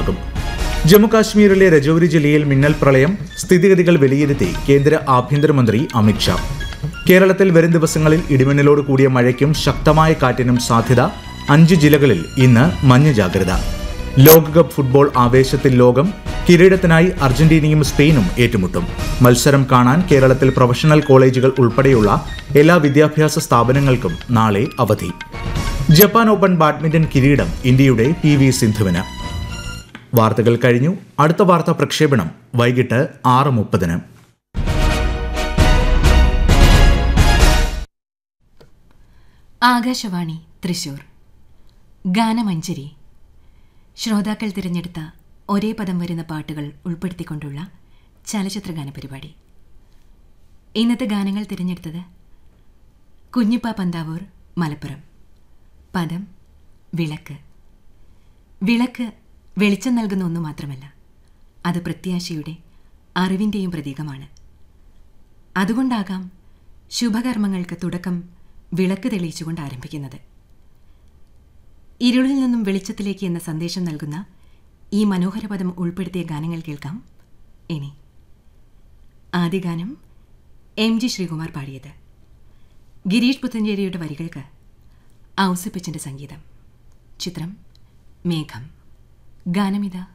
ലഭ്യമാകും ജമ്മുകാശ്മീരിലെ രജൌരി ജില്ലയിൽ മിന്നൽ പ്രളയം സ്ഥിതിഗതികൾ വിലയിരുത്തി കേന്ദ്ര ആഭ്യന്തരമന്ത്രി അമിത്ഷാ കേരളത്തിൽ വരും ദിവസങ്ങളിൽ ഇടിമിന്നലോട് കൂടിയ മഴയ്ക്കും ശക്തമായ കാറ്റിനും സാധ്യത അഞ്ച് ജില്ലകളിൽ ഇന്ന് മഞ്ഞ ജാഗ്രത ലോകകപ്പ് ഫുട്ബോൾ ആവേശത്തിൽ ലോകം കിരീടത്തിനായി അർജന്റീനയും സ്പെയിനും ഏറ്റുമുട്ടും മത്സരം കാണാൻ കേരളത്തിൽ പ്രൊഫഷണൽ കോളേജുകൾ ഉൾപ്പെടെയുള്ള എല്ലാ വിദ്യാഭ്യാസ സ്ഥാപനങ്ങൾക്കും നാളെ അവധി ജപ്പാൻ ഓപ്പൺ ബാഡ്മിന്റൺ കിരീടം ഇന്ത്യയുടെ പി വി സിന്ധുവിന് വാർത്തകൾ കഴിഞ്ഞു അടുത്ത വാർത്താ പ്രക്ഷേപണം വൈകിട്ട് ആറ് മുപ്പതിന് ആകാശവാണി തൃശൂർ ഗാനമഞ്ജരി ശ്രോതാക്കൾ തിരഞ്ഞെടുത്ത ഒരേ പദം വരുന്ന പാട്ടുകൾ ഉൾപ്പെടുത്തിക്കൊണ്ടുള്ള ചലച്ചിത്രഗാന പരിപാടി ഇന്നത്തെ ഗാനങ്ങൾ തിരഞ്ഞെടുത്തത് കുഞ്ഞിപ്പ പന്താവൂർ മലപ്പുറം പദം വിളക്ക് വിളക്ക് വെളിച്ചം നൽകുന്ന ഒന്നു മാത്രമല്ല അത് പ്രത്യാശയുടെ അറിവിൻ്റെയും പ്രതീകമാണ് അതുകൊണ്ടാകാം ശുഭകർമ്മങ്ങൾക്ക് തുടക്കം വിളക്ക് തെളിയിച്ചുകൊണ്ട് ആരംഭിക്കുന്നത് ഇരുളിൽ നിന്നും വെളിച്ചത്തിലേക്ക് എന്ന സന്ദേശം നൽകുന്ന ഈ മനോഹര പദം ഉൾപ്പെടുത്തിയ ഗാനങ്ങൾ കേൾക്കാം ഇനി ആദ്യ ഗാനം എം ജി ശ്രീകുമാർ പാടിയത് ഗിരീഷ് പുത്തഞ്ചേരിയുടെ വരികൾക്ക് ഔസപ്പിച്ചിൻ്റെ സംഗീതം ചിത്രം മേഘം ഗാനമിത